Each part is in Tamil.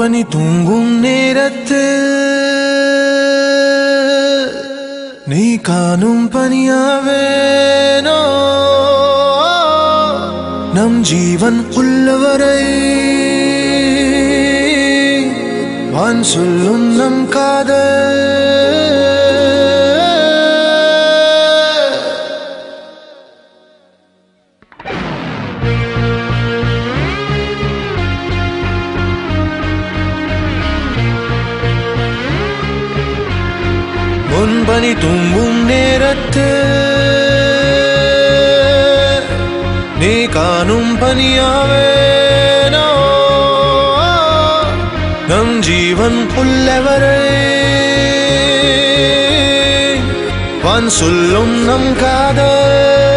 பனி தூங்கும் நேரத்தில் நீ காணும் பனியாவேனோ நம் ஜீவன் உள்ளவரை வான் சொல்லும் நம் காதல் முன்பனி தூங்கும் நேரத்தில் நீ காணும் பனியாவேனோ நம் ஜீவன் உள்ளவரை வான் சொல்லும் நம் காதல்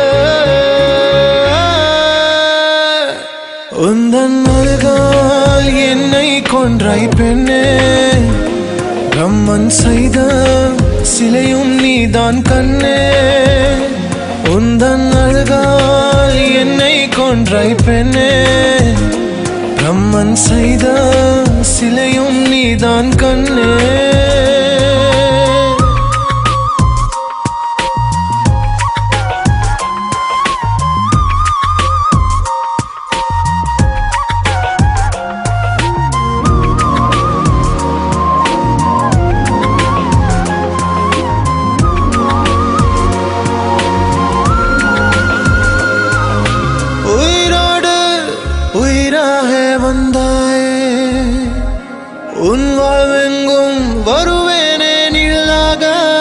உந்தன் அருகால் என்னை கொன்றாய் பெண்ணே பிரம்மன் செய்த சிலையும் நீதான் கண்ணே உந்தன் அழகால் என்னை கொன்றாய் பெண்ணே பிரம்மன் செய்த சிலையும் நீதான் கண்ணே உயிரோடு உயிராக வந்தாயே உன் வாழ்வெங்கும் வருவேனே நிழலாக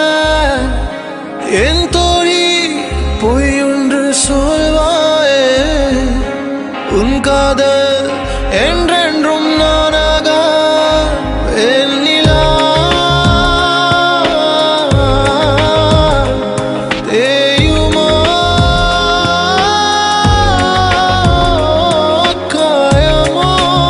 என் தோழி பொய்யொன்று சொல்வாயே உன் காதல் என்றென்றும் நானாக என் நிலா தேயுமா காயமோ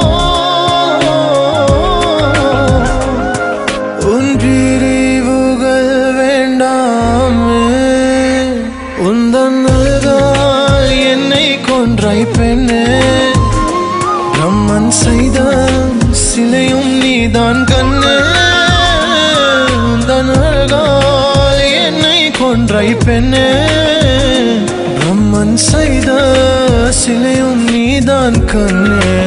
உன் பிரிவுகள் வேண்டாமே உந்தன் அழகால் என்னை கொன்றாய் பெண்ணே பிரம்மன் செய்த சிலையும் நீதான் கண்ணே உந்தன் அழகால் என்னை கொன்றாய் பெண்ணே பிரம்மன் செய்த சிலையும் நீதான் கண்ணே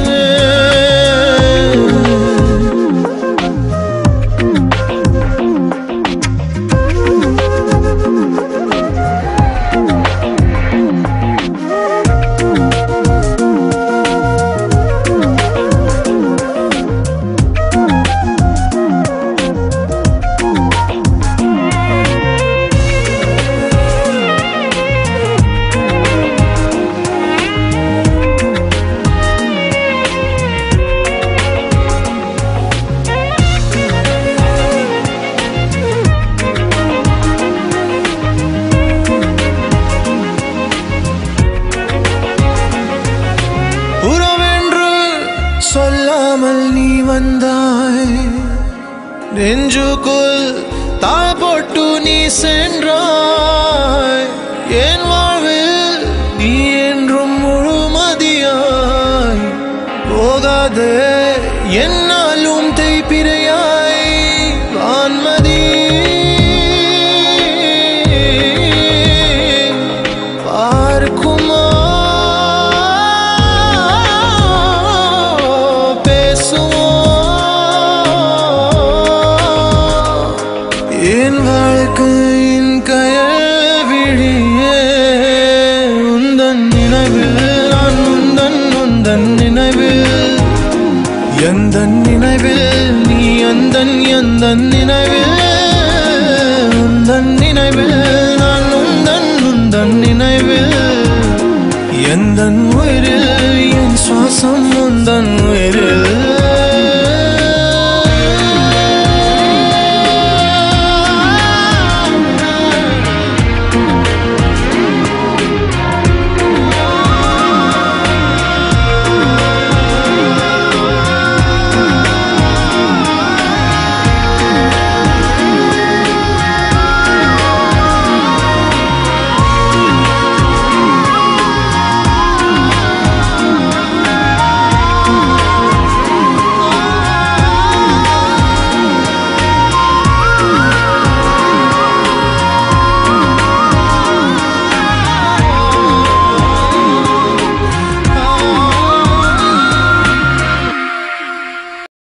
உறவென்று சொல்லாமல் நீ வந்தாய் நெஞ்சுக்குள் தாழ் போட்டு நீ சென்றாய் என் வாழ்வில் நீ என்றும் முழுமதியாய் போகாதே என்னாலும் தேய்பிரையாய் வான்மதி பார்க்குமா பேசுவோம் என் வாழ்க்கையின் கயல் விழியே உந்தன் நினைவில் நான் உந்தன் உந்தன் நினைவில் எந்த நினைவில் நீ எந்த எந்த நினைவில் உந்தன் நினைவில் நான் உந்தன் உந்தன் நினைவில் எந்த உயிரில் என் சுவாசம் உந்தன் உயிரில்